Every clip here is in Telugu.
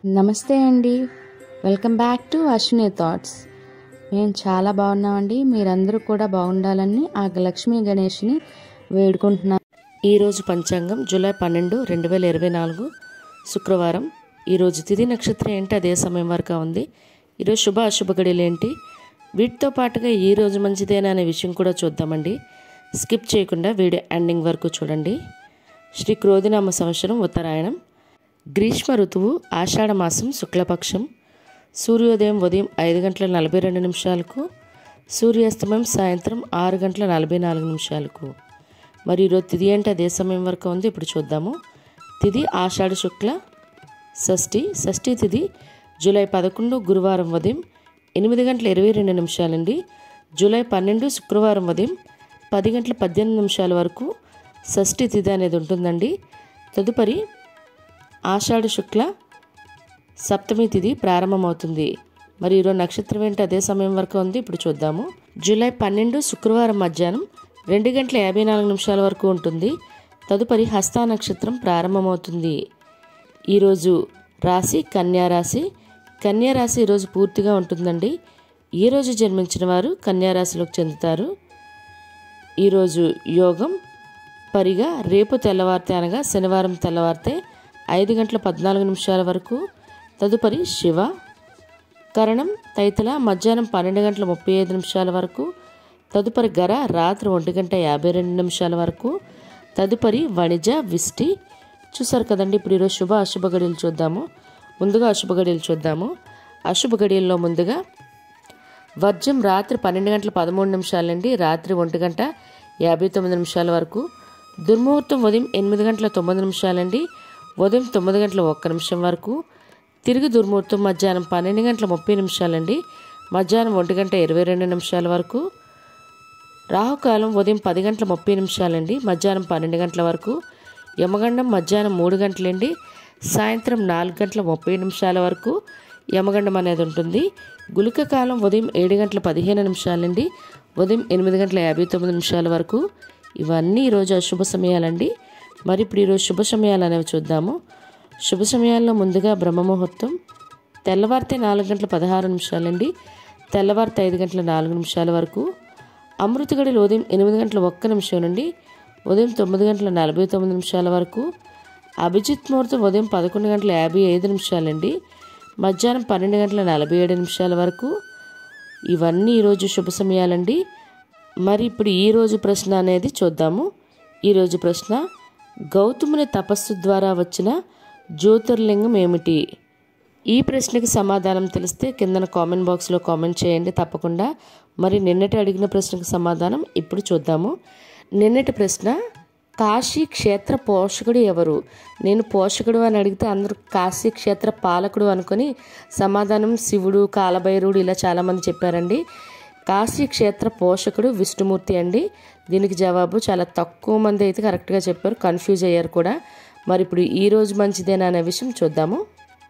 నమస్తే అండి welcome back to Ashwini thoughts మేము చాలా బాగున్నామండి మీరందరూ కూడా బాగుండాలని ఆ లక్ష్మీ గణేష్ని వేడుకుంటున్నాం ఈరోజు పంచాంగం జూలై పన్నెండు రెండు వేల ఇరవై నాలుగు శుక్రవారం ఈరోజు తిథి నక్షత్రం ఏంటి అదే సమయం వరకు ఉంది ఈరోజు శుభ అశుభ గడియలు ఏంటి వీటితో పాటుగా ఈ రోజు మంచిదేనా అనే విషయం కూడా చూద్దామండి స్కిప్ చేయకుండా వీడియో ఎండింగ్ వరకు చూడండి శ్రీ క్రోధినామ సంవత్సరం ఉత్తరాయణం గ్రీష్మ ఋతువు ఆషాఢ మాసం శుక్లపక్షం సూర్యోదయం ఉదయం ఐదు గంటల నలభై రెండు నిమిషాలకు సూర్యాస్తమయం సాయంత్రం ఆరు గంటల నలభై నాలుగు నిమిషాలకు మరి ఈరోజు తిథి అంటే అదే సమయం వరకు ఉంది ఇప్పుడు చూద్దాము తిథి ఆషాఢ శుక్ల షష్ఠి షష్ఠి తిథి జూలై పదకొండు గురువారం ఉదయం ఎనిమిది గంటల ఇరవై రెండు నిమిషాలండి జూలై పన్నెండు శుక్రవారం ఉదయం పది గంటల పద్దెనిమిది నిమిషాల వరకు షష్ఠి తిథి అనేది ఉంటుందండి తదుపరి ఆషాఢ శుక్ల సప్తమి తిథి ప్రారంభమవుతుంది మరి ఈరోజు నక్షత్రం ఏంటి అదే సమయం వరకు ఉంది ఇప్పుడు చూద్దాము జూలై పన్నెండు శుక్రవారం మధ్యాహ్నం రెండు గంటల యాభై నాలుగు నిమిషాల వరకు ఉంటుంది తదుపరి హస్త నక్షత్రం ప్రారంభమవుతుంది ఈరోజు రాశి కన్యా రాశి కన్యా రాశి ఈరోజు పూర్తిగా ఉంటుందండి ఈరోజు జన్మించిన వారు కన్యా రాశిలోకి చెందుతారు ఈరోజు యోగం పరిగా రేపు తెల్లవారితే అనగా శనివారం తెల్లవారితే ఐదు గంటల పద్నాలుగు నిమిషాల వరకు తదుపరి శివ కరణం తైతల మధ్యాహ్నం పన్నెండు గంటల ముప్పై ఐదు నిమిషాల వరకు తదుపరి గర రాత్రి ఒంటి గంట యాభై రెండు నిమిషాల వరకు తదుపరి వణిజ విష్టి చూసారు కదండి ఇప్పుడు ఈరోజు శుభ అశుభ గడియలు చూద్దాము ముందుగా అశుభ గడియలు చూద్దాము అశుభ గడియల్లో ముందుగా వర్జం రాత్రి పన్నెండు గంటల పదమూడు నిమిషాల నుండి రాత్రి ఒంటి గంట యాభై తొమ్మిది నిమిషాల వరకు దుర్ముహూర్తం ఉదయం ఎనిమిది గంటల తొమ్మిది నిమిషాల నుండి ఉదయం తొమ్మిది గంటల ఒక్క నిమిషం వరకు తిరిగి దుర్ముహూర్తం మధ్యాహ్నం పన్నెండు గంటల ముప్పై నిమిషాలండి మధ్యాహ్నం ఒంటి గంట ఇరవై రెండు నిమిషాల వరకు రాహుకాలం ఉదయం పది గంటల ముప్పై నిమిషాలండి మధ్యాహ్నం పన్నెండు గంటల వరకు యమగండం మధ్యాహ్నం మూడు గంటలండి సాయంత్రం నాలుగు గంటల ముప్పై నిమిషాల వరకు యమగండం అనేది ఉంటుంది గుళిక కాలం ఉదయం ఏడు గంటల పదిహేను నిమిషాలండి ఉదయం ఎనిమిది గంటల యాభై తొమ్మిది నిమిషాల వరకు ఇవన్నీ ఈరోజు అశుభ సమయాలండి మరి ఇప్పుడు ఈరోజు శుభ సమయాలు అనేవి చూద్దాము శుభ సమయాల్లో ముందుగా బ్రహ్మముహూర్తం తెల్లవారితే నాలుగు గంటల పదహారు నిమిషాలండి తెల్లవారితే ఐదు గంటల నాలుగు నిమిషాల వరకు అమృత గడిలో ఉదయం ఎనిమిది గంటల ఒక్క నిమిషం నుండి ఉదయం తొమ్మిది గంటల నలభై తొమ్మిది నిమిషాల వరకు అభిజిత్ ముహూర్తం ఉదయం పదకొండు గంటల యాభై ఐదు నిమిషాలండి మధ్యాహ్నం పన్నెండు గంటల నలభై ఏడు నిమిషాల వరకు ఇవన్నీ ఈరోజు శుభ సమయాలండి మరి ఇప్పుడు ఈరోజు ప్రశ్న అనేది చూద్దాము ఈరోజు ప్రశ్న గౌతముని తపస్సు ద్వారా వచ్చిన జ్యోతిర్లింగం ఏమిటి ఈ ప్రశ్నకి సమాధానం తెలిస్తే కిందన కామెంట్ బాక్స్లో కామెంట్ చేయండి తప్పకుండా మరి నిన్నటి అడిగిన ప్రశ్నకు సమాధానం ఇప్పుడు చూద్దాము నిన్నటి ప్రశ్న కాశీ క్షేత్ర పోషకుడు ఎవరు నేను పోషకుడు అని అడిగితే అందరూ కాశీ క్షేత్ర పాలకుడు అనుకొని సమాధానం శివుడు కాలభైరుడు ఇలా చాలామంది చెప్పారండి కాశీ క్షేత్ర పోషకుడు విష్ణుమూర్తి అండి దీనికి జవాబు చాలా తక్కువ మంది అయితే కరెక్ట్గా చెప్పారు కన్ఫ్యూజ్ అయ్యారు కూడా మరి ఇప్పుడు ఈరోజు మంచిదేనా అనే విషయం చూద్దాము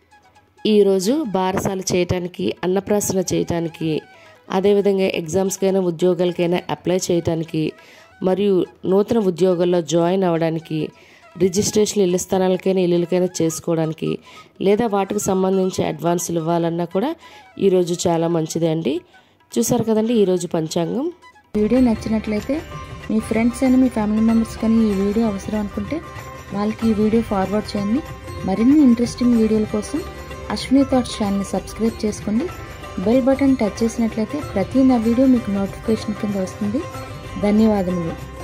ఈరోజు బారసాలు చేయటానికి అన్నప్రాసన చేయటానికి అదేవిధంగా ఎగ్జామ్స్కైనా ఉద్యోగాలకైనా అప్లై చేయటానికి మరియు నూతన ఉద్యోగాల్లో జాయిన్ అవ్వడానికి రిజిస్ట్రేషన్ ఇళ్ళ స్థానాలకైనా ఇల్లులకైనా చేసుకోవడానికి లేదా వాటికి సంబంధించి అడ్వాన్సులు ఇవ్వాలన్నా కూడా ఈరోజు చాలా మంచిదే అండి చూసారు కదండి ఈరోజు పంచాంగం వీడియో నచ్చినట్లయితే మీ ఫ్రెండ్స్ అని మీ ఫ్యామిలీ మెంబర్స్ కానీ ఈ వీడియో అవసరం అనుకుంటే వాళ్ళకి ఈ వీడియో ఫార్వర్డ్ చేయండి మరిన్ని ఇంట్రెస్టింగ్ వీడియోల కోసం అశ్విని థాట్స్ ఛానల్ని సబ్స్క్రైబ్ చేసుకోండి బెల్ బటన్ టచ్ చేసినట్లయితే ప్రతి నా వీడియో మీకు నోటిఫికేషన్ కింద వస్తుంది ధన్యవాదములు